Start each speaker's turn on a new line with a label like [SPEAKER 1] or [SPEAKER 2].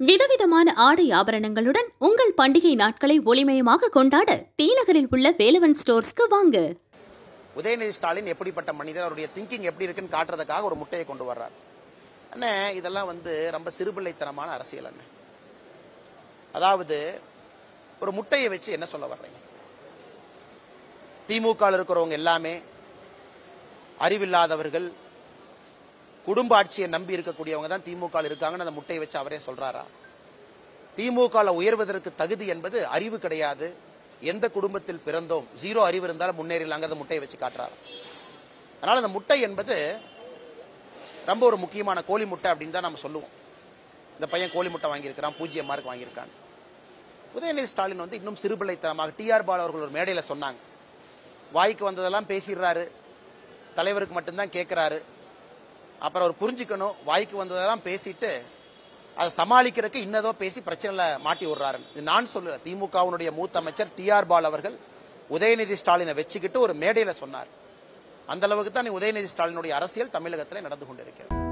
[SPEAKER 1] விதவிதமான ஆடை ஆபரணங்களுடன் உங்கள் பண்டிகை நாட்களை ஒளிமயமாக கொண்டாட தீநகரில் உள்ள வேலவன் ஸ்டோர்ஸ்க்கு வாங்க
[SPEAKER 2] உதயநிதி ஸ்டாலின் எப்படிப்பட்ட மனிதர் அவருடைய திங்கிங் எப்படி இருக்குன்னு காட்டுறதுக்காக ஒரு முட்டையை கொண்டு வர்றார் அண்ணே இதெல்லாம் வந்து ரொம்ப சிறுபிள்ளைத்தனமான அரசியல் அண்ணே அதாவது ஒரு முட்டையை வச்சு என்ன சொல்ல வர்றீங்க திமுக இருக்கிறவங்க எல்லாமே அறிவில்லாதவர்கள் குடும்ப ஆட்சியை நம்பி இருக்கக்கூடியவங்க தான் திமுக இருக்காங்கன்னு அந்த முட்டையை வச்சு அவரே சொல்றாரா திமுக உயர்வதற்கு தகுதி என்பது அறிவு கிடையாது எந்த குடும்பத்தில் பிறந்தோம் ஜீரோ அறிவு இருந்தாலும் முன்னேறலாங்க அந்த முட்டையை வச்சு காட்டுறாரு அதனால அந்த முட்டை என்பது ரொம்ப ஒரு முக்கியமான கோழி முட்டை அப்படின்னு தான் நம்ம சொல்லுவோம் இந்த பையன் கோழி முட்டை வாங்கியிருக்கிறான் பூஜ்ஜியம் மார்க் வாங்கியிருக்கான் உதயநிதி ஸ்டாலின் வந்து இன்னும் சிறுபிள்ளைத்தனமாக டிஆர் பால் அவர்கள் ஒரு மேடையில் சொன்னாங்க வாய்க்கு வந்ததெல்லாம் பேசிடுறாரு தலைவருக்கு மட்டும்தான் கேட்கிறாரு அப்புறம் அவர் புரிஞ்சுக்கணும் வாய்க்கு வந்ததெல்லாம் பேசிட்டு அதை சமாளிக்கிறதுக்கு இன்னதோ பேசி பிரச்சனையில மாட்டி விடுறாரு இது நான் சொல்லல திமுகவினுடைய மூத்த அமைச்சர் டி ஆர் பால் அவர்கள் உதயநிதி ஸ்டாலினை வச்சுக்கிட்டு ஒரு மேடையில சொன்னார் அந்த அளவுக்கு தான் உதயநிதி ஸ்டாலினுடைய அரசியல் தமிழகத்தில் நடந்து கொண்டிருக்கிறது